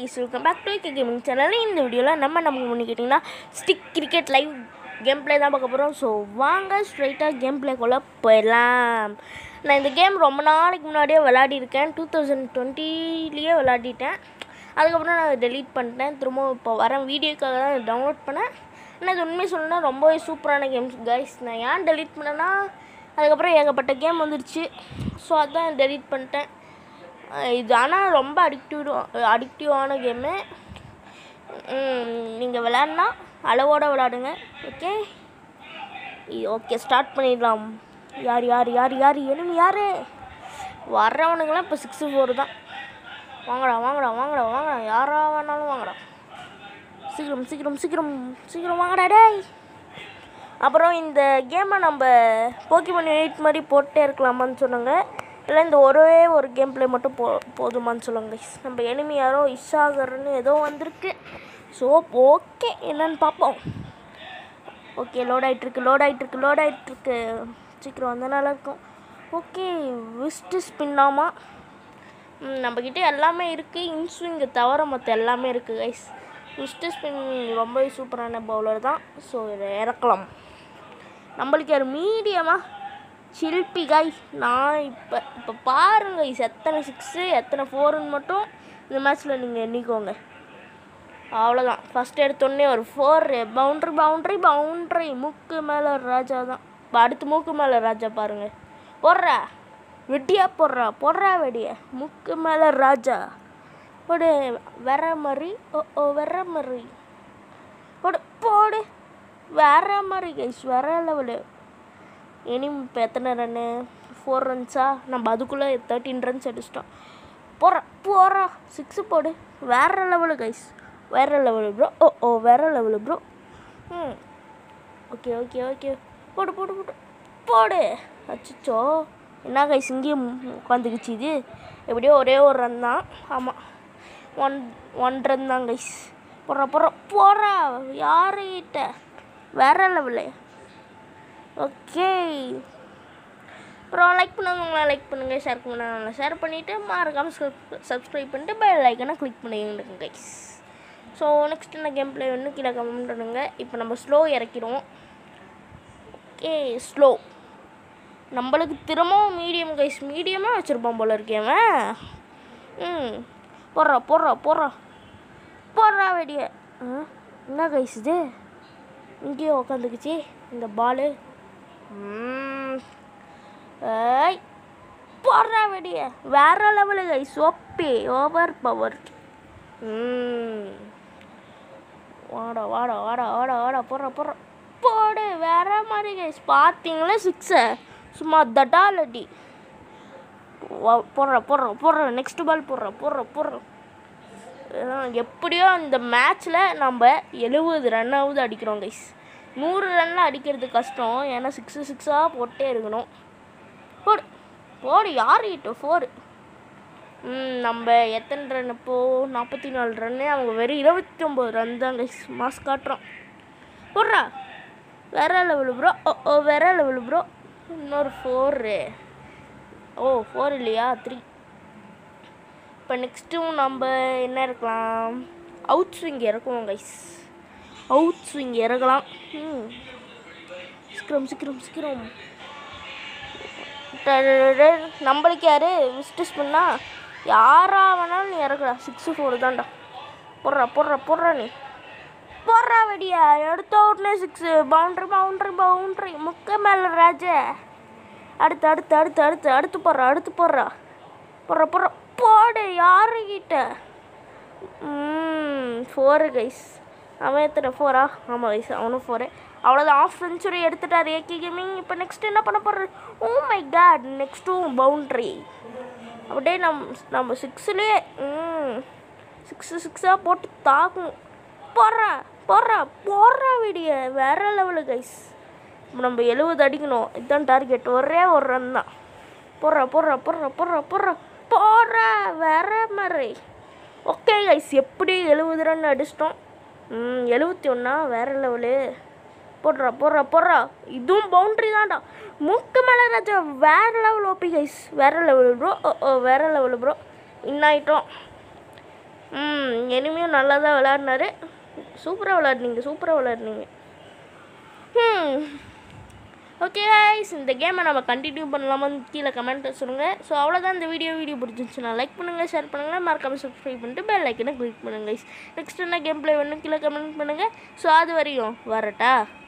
Guys welcome back to K gaming channel இந்த வீடியோவில் நம்ம நம்ம பண்ணி கேட்டிங்கன்னா stick cricket live game play தான் பார்க்க போகிறோம் ஸோ வாங்க ஸ்ட்ரைட்டாக கேம் ப்ளேக்குள்ளே போயிடலாம் நான் இந்த கேம் ரொம்ப நாளைக்கு முன்னாடியே விளையாடிருக்கேன் டூ தௌசண்ட் டுவெண்ட்டிலேயே விளையாடிட்டேன் அதுக்கப்புறம் நான் டெலீட் பண்ணிட்டேன் திரும்ப இப்போ வர வீடியோக்காக தான் டவுன்லோட் பண்ணேன் ஆனால் இது உண்மையை சொல்லணும்னா ரொம்பவே சூப்பரான கேம்ஸ் கைஸ் நான் ஏன் டெலீட் பண்ணேன்னா அதுக்கப்புறம் ஏகப்பட்ட கேம் வந்துருச்சு ஸோ அதான் டெலீட் பண்ணிட்டேன் அஹ் இது ஆனால் ரொம்ப அடிக்டிவ் அடிக்டிவான கேமு நீங்கள் விளையாடினா அளவோட விளையாடுங்க ஓகே ஓகே ஸ்டார்ட் பண்ணிடலாம் யார் யார் யார் யார் enemy யார் வர்றவனுங்களாம் இப்போ சிக்ஸு ஃபோர் தான் வாங்கடா வாங்கடா வாங்கடா வாங்கடா யாரா வேணாலும் வாங்கடா சீக்கிரம் சீக்கிரம் சீக்கிரம் சீக்கிரம் வாங்கடா டேய் அப்புறம் இந்த கேமை நம்ம போக்கிமன் எயிட் மாதிரி போட்டே இருக்கலாமான்னு சொன்னாங்க இல்லை இந்த ஒரே ஒரு கேம் ப்ளே மட்டும் போ போதுமான்னு சொல்லுங்க guys. நம்ம எனிமி யாரோ இஷாகர்னு ஏதோ வந்திருக்கு ஸோ ஓகே என்னன்னு பார்ப்போம் ஓகே லோட் ஆகிட்டுருக்கு லோட் ஆகிட்டுருக்கு லோட் ஆகிட்டுருக்கு சீக்கிரம் வந்தால் நல்லா இருக்கும் ஓகே விஸ்ட்டு ஸ்பின்னாமா நம்மக்கிட்ட எல்லாமே இருக்குது இன்ஸ்விங்கை தவிர மற்ற எல்லாமே இருக்குது கைஸ் விஸ்ட்டு ஸ்பின் ரொம்பவே சூப்பரான பவுலர் தான் ஸோ இதை இறக்கலாம் நம்மளுக்கு யார் மீடியமாக ஷில்பி காய் நான் இப்போ இப்போ பாருங்க guys, எத்தனை சிக்ஸு எத்தனை ஃபோருன்னு மட்டும் இந்த மேட்ச்சில் நீங்கள் எண்ணிக்கோங்க அவ்வளோதான் ஃபஸ்ட் எடுத்தோடனே ஒரு ஃபோர் பவுண்ட்ரி பவுண்ட்ரி பவுண்ட்ரி மூக்கு மேலே ராஜா தான் இப்போ அடுத்து மூக்கு மேலே ராஜா பாருங்க போடுறா வெட்டியா போடுறா போடுறா வெடிய மூக்கு மேலே ராஜா போடு வேற மாதிரி ஓ ஓ வேற மாதிரி போடு போடு வேற மாதிரி கைஸ் வேற லெவலு இனி இப்போ எத்தனை ரன்னு ஃபோர் ரன்ஸா நம்ம அதுக்குள்ளே தேர்ட்டின் ரன்ஸ் அடிச்சிட்டோம் போகிறா போகிறா சிக்ஸு போடு வேற லெவலு கைஸ் வேற லெவலு ப்ரோ ஓ ஓ வேற லெவலு ப்ரோ ம் ஓகே ஓகே ஓகே போடு போடு போடு போடு அச்சோ என்ன கைஸ் இங்கேயும் உட்காந்துக்குச்சு இது எப்படியோ ஒரே ஒரு ரன் தான் ஆமாம் ஒன் ஒன் ரன் தான் கைஸ் போடுறா போடுறா போடுறா யாருக்கிட்ட வேற லெவலு ஓகே அப்புறம் லைக் பண்ணுங்க லைக் பண்ணுங்கள் ஷேர் பண்ணுங்க ஷேர் பண்ணிவிட்டு மறக்காமல் சப்ஸ்கிரைப் பண்ணிட்டு பெல் ஐக்கனை கிளிக் பண்ணிடுங்க கைஸ் ஸோ நெக்ஸ்ட் என்ன கேம் பிளே ஒன்று கீழே கமெண்ட் பண்ணுங்க இப்போ நம்ம ஸ்லோ இறக்கிடுவோம் ஓகே ஸ்லோ நம்மளுக்கு திரும்பவும் மீடியம் கைஸ் மீடியமாக வச்சுருப்பான் போல இருக்கேவன் ம் போடுறா போடுறா போடுறா போடுறா வெடிய ஆ என்ன கைஸ் இது இங்கேயே உக்காந்துக்குச்சு இந்த பாலு ஏய் போடுறா வெடிய வேற level guys OP over power ம் வாடா வாடா வாடா வாடா வாடா போடுறா போடுறா போடு வேற மாதிரி கைஸ் பார்த்தீங்களா சிக்ஸை சும்மா தட்டால் அடி வா- போடுறா போடுறா போடுறா நெக்ஸ்ட் பால் போடுறா போடுறா போடுறா அஹ் எப்படியோ இந்த மேட்ச்சில் நம்ம எழுபது ரன்னாவது அடிக்கிறோம் கைஸ் நூறு ரன்லாம் அடிக்கிறது கஷ்டம் ஏன்னா சிக்ஸு சிக்ஸாக போட்டே இருக்கணும் போடு போடு யார் கிட்ட ஃபோரு ம் நம்ம எத்தனை ரன் இப்போ நாற்பத்தி நாலு ரன்னு அவங்க வெறும் இருபத்தி ஒம்பது ரன் தான் கைஸ் மாஸ் காட்டுறோம் போடுறா வேற லெவலு ப்ரோ ஓ ஓ வேற லெவலு ப்ரோ இன்னொரு ஃபோரு ஓ ஃபோர் இல்லையா த்ரீ இப்போ நெக்ஸ்ட்டும் நம்ம என்ன இருக்கலாம் அவுட் ஸ்விங் இறக்குவோம் கைஸ் அவுட் ஸ்விங் இறக்கலாம் ம் சீக்கிரம் சீக்கிரம் சீக்கிரம் டடடட. நம்மளுக்கு யாரு விஸ்டஸ் பண்ணா யாரா வேணாலும் நீ இறக்குடா சிக்ஸு ஃபோர் தான்டா போடுறா போடுறா போடுறா நீ போடுறா வெடியா எடுத்த உடனே சிக்ஸு பவுண்ட்ரி பவுண்ட்ரி பவுண்ட்ரி முக்க மேலே ராஜா அடுத்து அடுத்து அடுத்து அடுத்து அடுத்து போடுறா அடுத்து போடுறா போடுறா போடுறா போடு யாருக்கிட்ட ம் ஃபோரு கைஸ் அவன் எத்தனை ஃபோரா ஆமாம் கைஸ் அவனும் ஃபோரு அவ்வளோதான் ஆஃப் செஞ்சுரி எடுத்துட்டார் ஏகே கேமிங் இப்போ நெக்ஸ்ட் என்ன பண்ண போடுறது ஓ மை காட் நெக்ஸ்ட்டும் பவுண்ட்ரி அப்படியே நம் நம்ம சிக்ஸ்லேயே ம் சிக்ஸு சிக்ஸாக போட்டு தாக்கும் போடுறா போடுறா போடுறா வீடிய வேற லெவலு கைஸ் நம்ம எழுபது அடிக்கணும் இதுதான் டார்கெட் ஒரே ஒரு ரன் தான் போடுறா போடுறா போடுறா போடுறா போடுறா போடுறா வேற மாதிரி ஓகே கைஸ் எப்படி எழுபது ரன் அடிச்சிட்டோம் ம் எழுபத்தி ஒன்றா வேற லெவலு போடுறா போடுறா போடுறா இதுவும் பவுண்ட்ரி தான்டா மூக்கு மேலே ராஜா வேற லெவல் ஓபி கைஸ் வேற லெவல் ப்ரோ ஓ ஓ வேற லெவல் ப்ரோ இன்னாயிட்டோம் ம் இனிமையும் நல்லா தான் விளையாடினாரு சூப்பராக விளையாடுனீங்க சூப்பராக விளையாடுனீங்க ம் ஓகே guys இந்த கேமை நம்ம கண்டினியூ பண்ணலாமான்னு கீழே கமெண்ட் சொல்லுங்கள் ஸோ அவ்வளோதான் இந்த வீடியோ வீடியோ பிடிச்சிருந்துச்சுன்னா லைக் பண்ணுங்கள் ஷேர் பண்ணுங்கள் மறக்காம சப்ஸ்கிரைப் பண்ணிட்டு பெல் ஐக்கனை கிளிக் பண்ணுங்கள் guys நெக்ஸ்ட் என்ன கேம் ப்ளே வேணும் கீழே கமெண்ட் பண்ணுங்கள் ஸோ அது வரையும் வரட்டா